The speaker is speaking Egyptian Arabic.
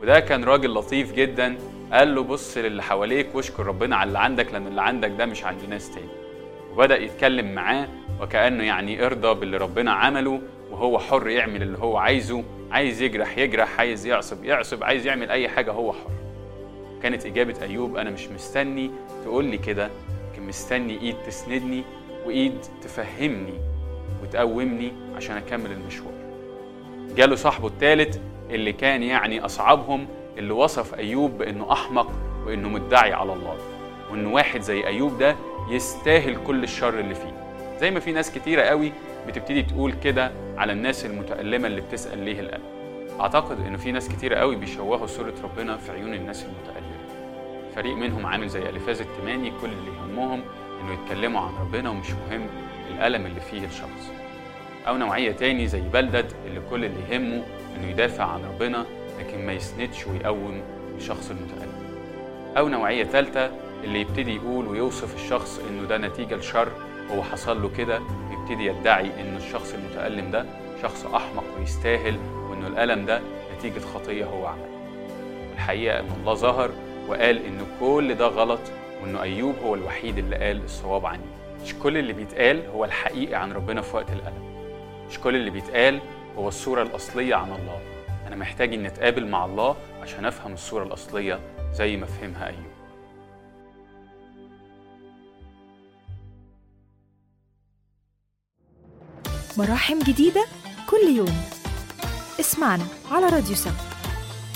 وده كان راجل لطيف جدا قال له بص للي حواليك واشكر ربنا على اللي عندك لان اللي عندك ده مش عند ناس تاني وبدأ يتكلم معاه وكأنه يعني ارضى باللي ربنا عمله وهو حر يعمل اللي هو عايزه عايز يجرح يجرح عايز يعصب يعصب عايز يعمل أي حاجة هو حر كانت إجابة أيوب أنا مش مستني تقول لي كده لكن مستني إيد تسندني وإيد تفهمني وتقومني عشان أكمل المشوار جاله صاحبه الثالث اللي كان يعني أصعبهم اللي وصف أيوب بأنه أحمق وأنه مدعي على الله وأنه واحد زي أيوب ده يستاهل كل الشر اللي فيه زي ما في ناس كتيرة قوي بتبتدي تقول كده على الناس المتألمة اللي بتسأل ليه الألم أعتقد إنه في ناس كتيرة قوي بيشوهوا صورة ربنا في عيون الناس المتألمة فريق منهم عامل زي ألفاز التماني كل اللي يهمهم إنه يتكلموا عن ربنا ومش مهم الألم اللي فيه الشخص أو نوعية تاني زي بلدد اللي كل اللي يهمه إنه يدافع عن ربنا لكن ما يسندش ويقوم الشخص المتألم أو نوعية ثالثة اللي يبتدي يقول ويوصف الشخص إنه ده نتيجة لشر هو حصل له كده يبتدي يدعي إن الشخص المتألم ده شخص أحمق ويستاهل وإنه الألم ده نتيجة خطية هو عملها الحقيقة إن الله ظهر وقال إن كل ده غلط وإنه أيوب هو الوحيد اللي قال الصواب عني مش كل اللي بيتقال هو الحقيقة عن ربنا في وقت الألم مش كل اللي بيتقال هو الصورة الأصلية عن الله أنا محتاج إني أتقابل مع الله عشان أفهم الصورة الأصلية زي ما فهمها أيوب مراحم جديدة كل يوم اسمعنا على راديو سما